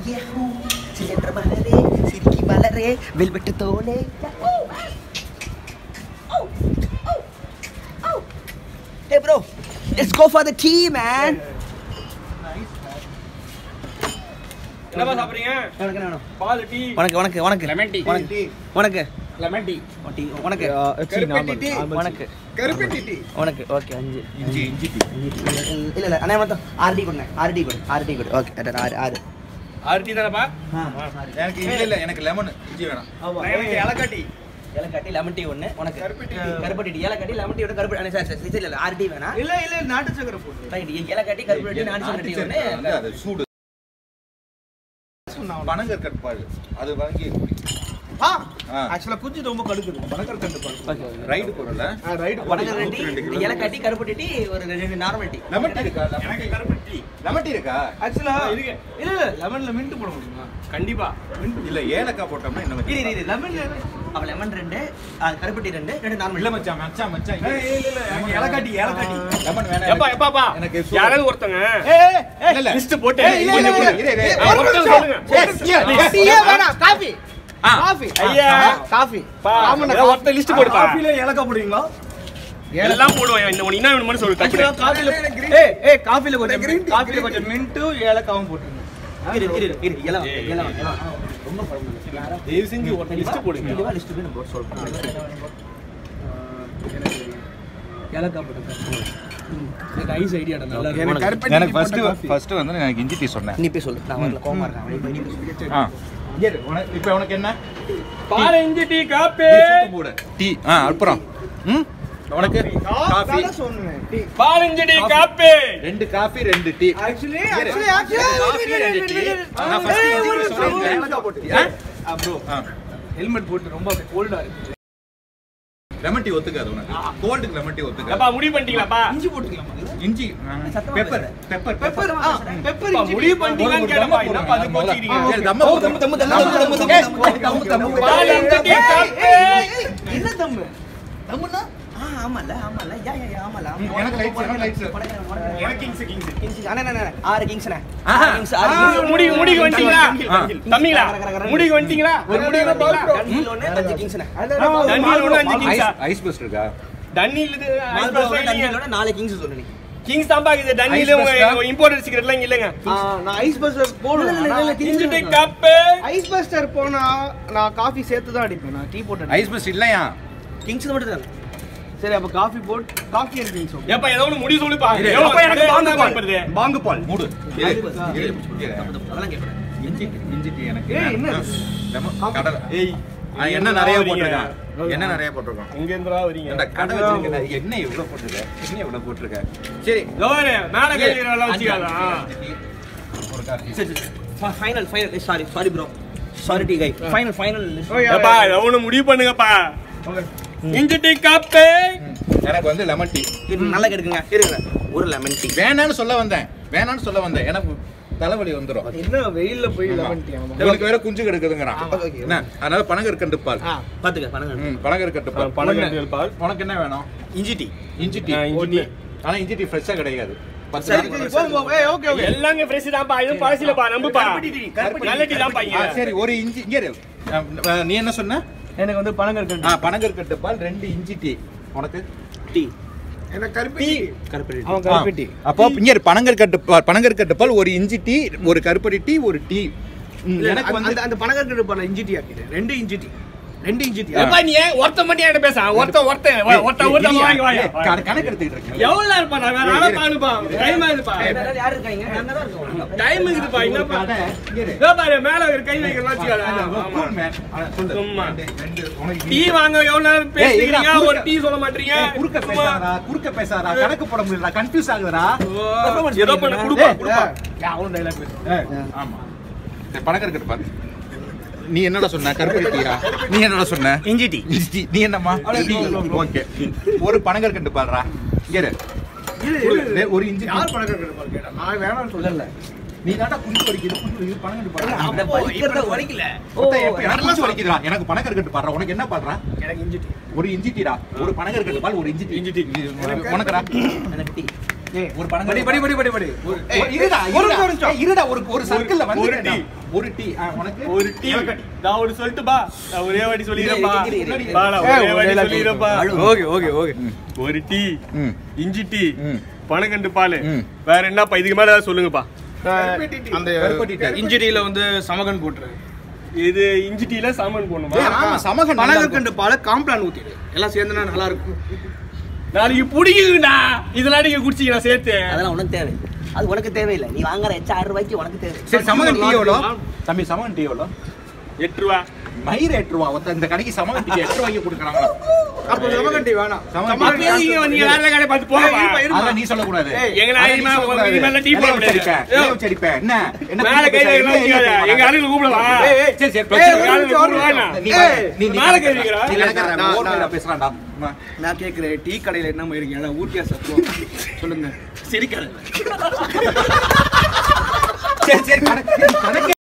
யஹூ சிலன்ற மலரே சிரிக்கி மலரே வெல்வெட்டு தோலே யஹூ. Oh, oh, oh. Hey bro, let's go for the tea, man. என்னப்பா சாப்பிடுறீங்க உனக்கு என்ன வேணும் பால் டீ உனக்கு உனக்கு உனக்கு லெமன் டீ உனக்கு உனக்கு லெமன் டீ டீ உனக்கு கருப்பட்டி டீ உனக்கு கருப்பட்டி டீ உனக்கு ஓகே அஞ்சு இஞ்சி இஞ்சி டீ இல்ல இல்ல அண்ணா மொத்தம் ஆறு டீ கொடுங்க ஆறு டீ கொடு ஆறு டீ கொடு ஓகே ஆறு ஆறு ஆறு டீ தானப்பா எனக்கு இல்ல இல்ல எனக்கு லெமன் இஞ்சி வேணாம் எனக்கு ஏலக்காய் ஏலக்காட்டி லெமன் டீ ஒன்று உனக்கு கருப்பட்டி டீ. கருப்பட்டி டீ ஏலக்காட்டி லெமன் டீ ஒன்று கருப்பட்டி அண்ணா, சரி சரி சரி இல்லை ஆறு டீ வேணாம் இல்ல இல்ல நாட்டு சக்கரை போட்டு ரைட் ஏலக்காட்டி கருப்பட்டி டீ நாட்டு சக்கரை டீ ஒன்று வந்து அது சூடு பனங்கற்கட் பால் அது வாங்கி ஆ ஆ. ஆக்சுவலா குஞ்சு ரொம்ப கடுக்குது பனக்கர் கண்டு பாரு ரைடு போறல ரைட் வடகர் டீ ஏலக்காட்டி கருப்பட்டி டீ ஒரு ரெண்டு நார்மல் டீ லெமன் டீ இருக்கா எனக்கு கருப்பட்டி டீ லெமன் டீ இருக்கா ஆக்சுவலா இருக்கு இல்ல இல்ல லெமன்ல மின்ட் போட முடியுமா கண்டிப்பா மின்ட் இல்ல ஏலக்காய் போட்டோம்னா என்ன இரு இரு மச்சான்? இரு லெமன் அவ லெமன் ரெண்டு ஆ, கருப்பட்டி ரெண்டு ரெண்டு நார்மல் இல்ல மச்சான் மச்சான் மச்சான் ஏய், இல்ல இல்ல எனக்கு ஏலக்காட்டி ஏலக்காட்டி லெமன் வேணாம் எப்பா எப்பாப்பா எனக்கு சூடு. யாராவது ஒருத்தங்க இல்ல இல்ல லிஸ்ட் போட்டு ஏய், இல்ல, இல்ல, இல்ல, இரு, இரு. ஆ, ஒருத்தர் சொல்லுங்க டீயே வேணாம் காபி ஆ. காபி ஐயா. காபி பா, ஏதாவது ஒருத்தர் லிஸ்ட் போடுப்பா காபில ஏலக்காய் போடுவீங்களா எல்லாம் போடுவோம் இந்த ஒண்ணு என்ன வேணும்னு சொல்லு ஆக்சுவலா டக்குனு. காபில ஏய் ஏய் காபில கொஞ்சம் காபில கொஞ்சம் மின்ட் ஏலக்காவும் போட்டுருங்க இரு இரு இரு இல வாங்க, இல வாங்க, இல வாங்க. ரொம்ப பரவாயில்ல தயவு செஞ்சு ஒருத்தர் லிஸ்ட் போடுங்க தெளிவா லிஸ்ட் போய் நம்ம சொல்றோம் ஏலக்காய் போட்டுருங்க எனக்கு ஐஸ் ஐடியாடா நல்லா இருக்கு எனக்கு ஃபர்ஸ்ட் ஃபர்ஸ்ட் வந்து எனக்கு இஞ்சி டீ சொன்னேன் நீ போய் சொல்லு நான் வரல கோமா இருக்கேன் நீ போய் நீ போய் சொல்லு ஆ இரு, உனக்கு- இப்போ உனக்கு என்ன பால் இஞ்சி டீ காப்பி போடு டீ ஆ அப்புறம் ம் உனக்கு காஃபி சொன்னேன் டீ பால் இஞ்சி டீ காப்பி ரெண்டு காஃபி ரெண்டு டீ ஆக்சுவலி இரு. ஆக்சுவலி காஃபி ரெண்டு டீ நான் ஃபர்ஸ்ட் சொல்றேன் ஏலக்காய் போட்டு ஆ ப்ரோ ஆ ஹெல்மெட் போட்டு ரொம்ப கோல்டா இருக்கு லெமன் டீ ஒத்துக்காது உனக்கு கோல்டுக்கு லெமன் டீ ஒத்துக்காது எப்பா முடிவு பண்ணிட்டீங்களாப்பா இஞ்சி போட்டுக்கலாமா இஞ்சி சத்தமா பெப்பர் பேசு. பெப்பர் பெப்பர் ஆ பெப்பர் எப்பா, இஞ்சி முடிவு பண்ணிட்டீங்களான்னு கேட்டப்பா என்னப்பா அது கோச்சிக்கிறீங்க தம்ம தம்ம தம்ம தம்ம தம்ம பால் இஞ்சி டீ காப்பி என்ன தம்மு தம்முன்னா ஆ ஆமால ஆமால யா யா யா ஆமால ஆமா. எனக்கு lights, எனக்கு lights. உனக்கு, உனக்கு. எனக்கு கிங்ஸ் கிங்ஸ் கிங்ஸ் அண்ணா அண்ணா, அண்ணா ஆறு கிங்ஸ்ண்ணே ஆஹா. ஆறு கிங்ஸ் ஆறு கிங்ஸ் முடிவு முடிவு வந்துட்டீங்களா ஆ. தம்பிங்களா முடிவு வந்துட்டீங்களா ஒரு முடிவு வந்துட்டீங்களா தண்ணியில் ஒன்று அஞ்சு கிங்ஸ்ண்ணே தண்ணியில் ஒண்ணு அஞ்சு கிங்ஸா ஐஸ் பஸ்ட் இருக்கா தண்ணியில் இது தண்ணியிலோட நாலு கிங்ஸ் சொல்லு நீ கிங்ஸ் தான் பாக்குது தண்ணியில Ice bus-ஆ? உங்க இம்போர்ட்டட் சிகரெட்லாம் இங்க இல்லங்க நான் ஐஸ் பஸ்டர் போடுவேன் இஞ்சி டீ காப்பி ஐஸ் பஸ்டர் போனா நான் காஃபி சேர்த்து தான் அடிப்பேன் நான் டீ போட்டு ஐஸ் பஸ்ட் இல்லையா கிங்ஸ் மட்டும் தான் சரி அப்ப காஃபி போட் காஃபி எனக்கு சொல்லுங்க ஏப்பா ஏதோ ஒண்ணு முடிவு சொல்லுப்பா இரு. எவ்வளவு அப்ப எனக்கு பாங்கு பாங்கு பால். பால் பாங்கு பால் மூடு இரு, இரு, இரு. அதெல்லாம் கேட்பேன் இஞ்சி இஞ்சி டீ எனக்கு ஏய், என்ன? லெமன் கடலை ஏய் ஆ, எண்ணெய் நிறைய வரீங்க. போட்டிருக்கேன் எண்ணெய் நிறைய போட்டிருக்கோம் இங்க இருந்துடா வரீங்க இந்த கடை வச்சிருக்க எண்ணெய் எவ்வளவு போட்டிருக்க எண்ணெய் எவ்வளவு போட்டிருக்க சரி லோரே மேல கை எல்லாம் வச்சுக்காதா அஞ்சு டீ, ஒரு காஃபி சரி சரி final final sorry sorry bro sorry டி கை ஃபைனல் ஃபைனல் ஏப்பா ஏதோ ஒண்ணு முடிவு பண்ணுங்கப்பா இஞ்சி டீ காப்பி எனக்கு வந்து லெமன் டீ நல்லா கேட்டுக்குங்க இருங்க ஒரு லெமன் டீ வேணான்னு சொல்ல வந்தேன் வேணான்னு சொல்ல வந்தேன் எனக்கு தலைவலி வந்துரும் என்ன வெயில்ல போய் ஆமா. லெமன் டீ இவனுக்கு வேற குஞ்சு கெடுக்குதுங்கிறான் okay, okay. என்ன அதனால பனங்கற்கண்டு பால் ஆ பாத்துக்க பண்ணுங்க ம் பனங்கற்கண்டு பால் பனங்கற்கண்டு பால். உனக்கு என்ன வேணும் இஞ்சி டீ இஞ்சி டீ ஆ, இஞ்சி டீ. ஆனா இஞ்சி டீ ஃப்ரெஷ்ஷா கிடையாது பத்து சரி, நாள் சரி, fresh ஆ போங்க போங்க ஏய் ஓகே ஓகே எல்லாங்க ஃப்ரெஷ் தான்ப்பா இதுவும் பழசிலப்பா நம்புப்பா கருப்பட்டி டீ, கருப்பட்டி நல்ல டீ தான்ப்பா ஆ, இங்க சரி ஒரு இஞ்சி இங்க இரு. ஆ, நீ என்ன சொன்ன எனக்கு வந்து பனங்கற்கண்டு ஆ பனங்கற்கண்டு பால் ரெண்டு இஞ்சி டீ உனக்கு டீ எனக்கு கருப்பட்டி கருப்பட்டி அவன் கருப்பட்டி அப்போ இங்க இரு, பனங்கற்கண்டு பால் பனங்கற்கண்டு பால் ஒரு இஞ்சி டீ ஒரு கருப்பட்டி டீ ஒரு டீ ம், எனக்கு வந்து அந்த அந்த பனங்கற்கண்டு பண்ண இஞ்சி டீ ஆக்கிட்டேன் ரெண்டு இஞ்சி டீ ரெண்டு இஞ்சி டீ ஏப்பா நீ ஏன் ஒருத்த மட்டும் என்கிட்ட பேச ஒருத்த ஒருத்த ஒருத்த ஒருத்த ஏய், வாங்கி வாங்க ஏய், கண- கணக்கு எடுத்துக்கிட்டு இருக்கேன் எவ்வளவு நேரம் பண்ணா வேற ஆளா பாருப்பா டைம் ஆகுதுப்பா யார் இருக்காங்க நாங்க தான் இருக்கோம் டைம் இருக்குதுப்பா என்னப்பா கடை, இங்க இரு. இதோ பாரு மேல ஒரு கை வைக்கிறதா வச்சுக்காத Cool man. ஆ, சொல்லு. சும்மா. ரெண்டு, ரெண்டு, உனக்கு டீ வாங்க எவ்வளவு நேரம் ஏய், இருடா, பேசுறீங்க குறுக்க- ஒரு டீ சொல்ல மாட்டீங்க ஏய், குறுக்க சும்மா. பேசாதடா, குறுக்க பேசாதடா, கணக்கு போட முடியலடா, confuse ஆகுதுடா. ஓ, ஏதோ பண்ண குடுப்பா குடுப்பா ஏய், அவனும் dialogue பேசு. ஏய், ஆமா. சரி, பணக்கார கட்டு பாரு. நீ என்னடா சொன்ன கருப்பட்டி டீயா நீ என்னடா சொன்ன இஞ்சி டீ இஞ்சி டீ. நீ என்னம்மா ஓகே ஒரு பனங்கர் கட்டு பாடுறா இங்க இரு. டேய், ஒரு இஞ்சி டீ. யார் பனங்கற்கண்டு பால் கேட்டா நான் வேணாம்னு சொல்லல நீ தாண்டா குஞ்சு வலிக்குது குஞ்சு வலிக்குது பனங்கட்டு பாடுறா அந்த வலிக்கிறத வலிக்கல மொத்தம் எப்ப- எனக்கு குஞ்சு வலிக்குதுடா எனக்கு பனங்கர் கட்டு பாடுறா உனக்கு என்ன பாடுறா எனக்கு இஞ்சி டீ ஒரு இஞ்சி டீடா ஒரு பனங்கர் கட்டு பால் ஒரு இஞ்சி டீ இஞ்சி டீ உனக்குடா எனக்கு டீ ஒரு பனங்கர் படி படி படி படி படி ஒரு- இருடா ஒரு இருடா நிமிஷம். ஏய், இருடா ஒரு ஒரு சர்க்கிள்ல ஒரு வந்து டீ ஒரு டீ ஆ, உனக்கு ஒரு டீ நான் ஒரு சொல்லிட்டு பா நான் ஒரே வாட்டி சொல்லிடுறேன்ப்பா இரு, இரு, இரு. பா நான் ஒரே வாட்டி சொல்லிடுறேன்ப்பா ஓகே ஓகே ஓகே ஒரு டீ ம். இஞ்சி டீ ம். பனங்கண்டு பால் ம். வேற என்னப்பா இதுக்கு மேல ஏதாவது சொல்லுங்கப்பா அந்த கருப்பட்டி டீ. இன்ஜுரியில வந்து சமகன் போட்டுரு இது இஞ்சி டீல சாமான் போடணுமா ஏய், ஆமா சமகன் நல்லா இருக்கும். பனகற்கண்டு பால காம்ப்ளான் ஊத்திடு எல்லாம் சேர்ந்துனா நல்லா இருக்கும் நாளைக்கு பிடிக்குதுடா இதெல்லாம் நீங்க குடிச்சீங்க சேர்த்து அதெல்லாம் உனக்கு தேவை அது உனக்கு தேவையில்லை நீ வாங்குற எச்ச ஆறு ரூபாய்க்கு உனக்கு தேவை சரி சமகன் டீ எவ்வளோ தம்பி சமகன் டீ எவ்வளோ எட்டு ரூபா மயிர் எட்டு ரூபா ஒருத்தன் இந்த கடைக்கு சமகன் டீ எட்டு ரூபாய்க்கு கொடுக்குறாங்களா அப்போ சமகன் டீ வேணாம் சமகன் அப்ப நீங்க நீங்க வேற கடை பார்த்து போங்க அதெல்லாம் நீ சொல்லக்கூடாது எங்க அதெல்லாம் நீ நாயகமா சொல்லக்கூடாது. உங்க மேல டீ போட இலைய வச்சு முடியாது. அடிப்பேன், இலைய வச்சு அடிப்பேன். என்ன என்ன மேல கை பேசுற? வைக்கலாம் இலைய வச்சுக்காத. வச்சு எங்க ஆளுங்க கூப்பிடலாம் ஏய், ஏய், சரி, சரி, ஏய், பிரச்சனை ஒரு இல்லை. நிமிஷம் ஒரு நிமிஷம் நீ ஏய், வா, நீ- நீ மேல வா. கை வைக்கிறா. நீ நடக்கிற, நான் ஓர் மேல பேசுறான்டா. வா. நான் கேக்குறேன் டீ கடையில என்ன இருக்கீங்க ஏன்னா ஊட்டியா சத்துவம் சொல்லுங்க சிரிக்காத சரி, சரி, கணக்கு- கணக்கே